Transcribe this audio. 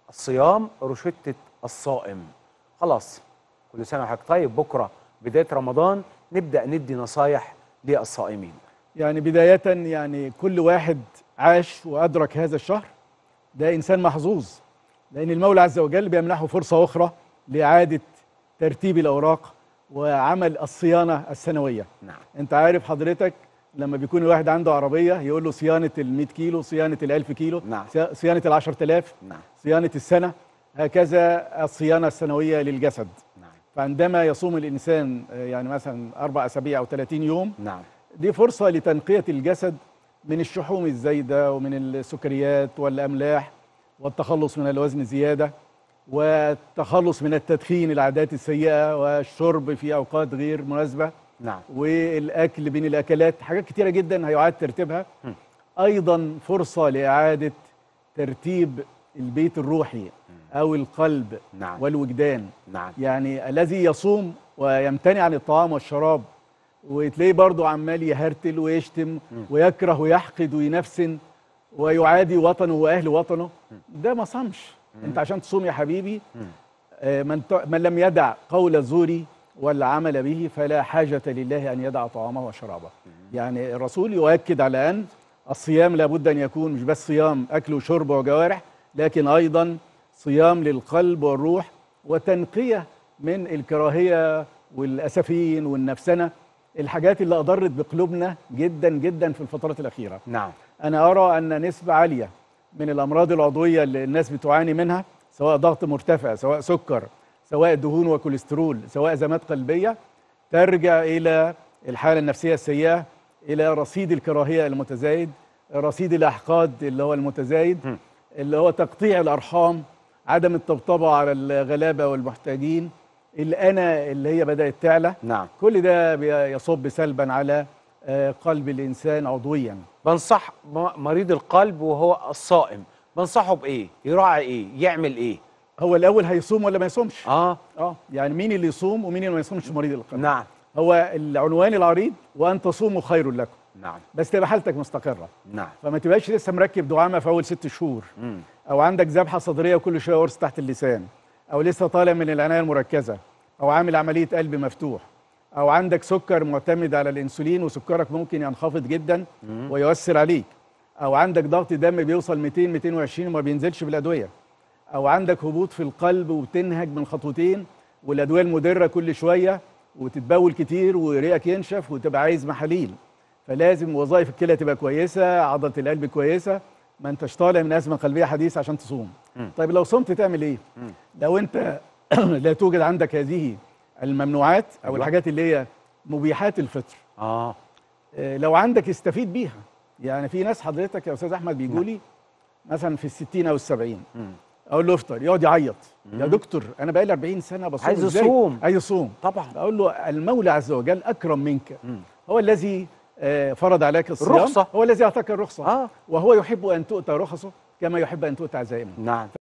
الصيام روشتة الصائم خلاص كل سنة وحضرتك طيب بكرة بداية رمضان نبدأ ندي نصايح للصائمين يعني بداية يعني كل واحد عاش وأدرك هذا الشهر ده إنسان محظوظ لأن المولى عز وجل بيمنحه فرصة أخرى لإعادة ترتيب الأوراق وعمل الصيانة السنوية نعم أنت عارف حضرتك لما بيكون الواحد عنده عربية يقول له صيانة ال 100 كيلو صيانة ال 1000 كيلو نعم. صي- صيانة ال 10000 نعم صيانة السنة هكذا الصيانة السنوية للجسد نعم فعندما يصوم الإنسان آه، يعني مثلا أربع أسابيع أو 30 يوم نعم دي فرصة لتنقية الجسد من الشحوم الزايدة ومن السكريات والأملاح والتخلص من الوزن الزيادة والتخلص من التدخين العادات السيئة والشرب في أوقات غير مناسبة نعم والأكل بين الأكلات حاجات كتيرة جدا هيعاد ترتيبها م. أيضا فرصة لإعادة ترتيب البيت الروحي أو القلب نعم والوجدان نعم يعني الذي يصوم ويمتنع عن الطعام والشراب وتلاقيه برضه عمال يهرتل ويشتم ويكره ويحقد وينفسن ويعادي وطنه واهل وطنه ده ما صامش انت عشان تصوم يا حبيبي آه، من ت- من لم يدع قول الزور والعمل به فلا حاجة لله أن يدع طعامه وشرابه يعني الرسول يؤكد على أن الصيام لابد أن يكون مش بس صيام أكل وشرب وجوارح لكن أيضا صيام للقلب والروح وتنقية من الكراهية والأسفين والنفسنة الحاجات اللي أضرت بقلوبنا جدا جدا في الفترات الأخيرة نعم أنا أرى أن نسبة عالية من الأمراض العضوية اللي الناس بتعاني منها سواء ضغط مرتفع سواء سكر سواء دهون وكوليسترول سواء أزمات قلبية ترجع إلى الحالة النفسية السيئة إلى رصيد الكراهية المتزايد رصيد الأحقاد اللي هو المتزايد م. اللي هو تقطيع الأرحام عدم الطبطبة على الغلابة والمحتاجين الأنا اللي هي بدأت تعلى نعم كل ده بي- يصب سلبا على آه، قلب الإنسان عضويا بنصح م- مريض القلب وهو الصائم بنصحه بإيه يراعي إيه يعمل إيه هو الأول هيصوم ولا ما يصومش آه اه يعني مين اللي يصوم ومين اللي ما يصومش مريض القلب نعم هو العنوان العريض وأن تصوموا خير لكم نعم بس تبقى حالتك مستقرة نعم فما تبقاش لسه مركب دعامة في أول ست شهور مم. أو عندك ذبحة صدرية وكل شوية قرص تحت اللسان أو لسه طالع من العناية المركزة أو عامل عملية قلب مفتوح أو عندك سكر معتمد على الأنسولين وسكرك ممكن ينخفض جدا ويؤثر عليك أو عندك ضغط دم بيوصل 200 220 وما بينزلش بالأدوية أو عندك هبوط في القلب وبتنهج من خطوتين والأدوية المدرة كل شوية وتتبول كتير ورئك ينشف وتبقى عايز محاليل فلازم وظائف الكلى تبقى كويسة عضلة القلب كويسة ما انتش طالع من أزمة قلبية حديثة عشان تصوم مم. طيب لو صمت تعمل ايه مم. لو انت لا توجد عندك هذه الممنوعات او أيوة. الحاجات اللي هي مبيحات الفطر آه آه، لو عندك استفيد بيها يعني في ناس حضرتك يا استاذ احمد بيجوا لي مثلا في الستين او السبعين مم. اقول له افطر يقعد يعيط يا مم. دكتور انا بقالي 40 سنه بصوم عايز إزاي؟ يصوم. عايز يصوم طبعا اقول له المولى عز وجل اكرم منك مم. هو الذي آه، فرض عليك الصيام الرخصة. هو الذي اعطاك الرخصه آه وهو يحب ان تؤتى رخصه كما يحب ان تؤتى عزائمه نعم